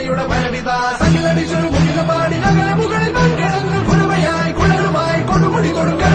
ചെറുപടയുടെ പരവിത സകിലടിച്ചൊരു മുകിലപാടി നഗര മുകളിൽ മൺകിടങ്ങ് കുലമയായി കുളരുമായി കൊടുമുടി കൊടുക്കൽ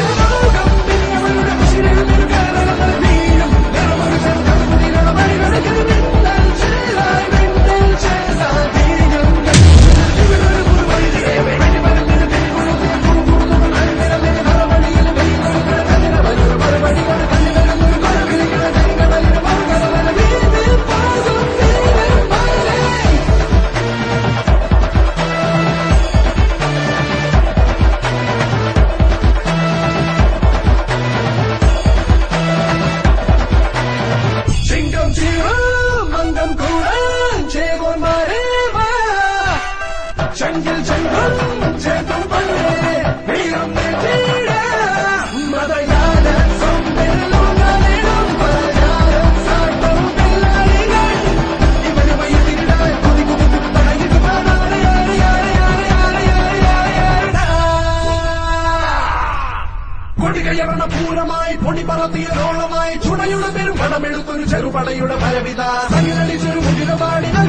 ചിങ്കം ചീറും മന്ദം കൂടാൻ ചേകോന്മാരേ വാ ചങ്കിൽ ചങ്കും ചേർത്തും പണ്ടേ വീരം നെറ്റിയിട മതയാന സൗന്ദര്യലോകനേടും പലയാരം സാട്ടം പിള്ളാടികൾ ഇവര് വൈകിടാൻ കൊതി കുതി തടയിട്ട് പാടാറ് യാറി യാറി യാറി യാറി യാറി യാറി യാറിടാ കൊടികയറണ പൂരമായി പൊടി പറത്തിയ ലോളമായി ചുണയുടെ പെരും പണമെടുത്തൊരു ചെറുപടയുടെ പരവിത സകിലടിച്ചൊരു മുകിലപാടി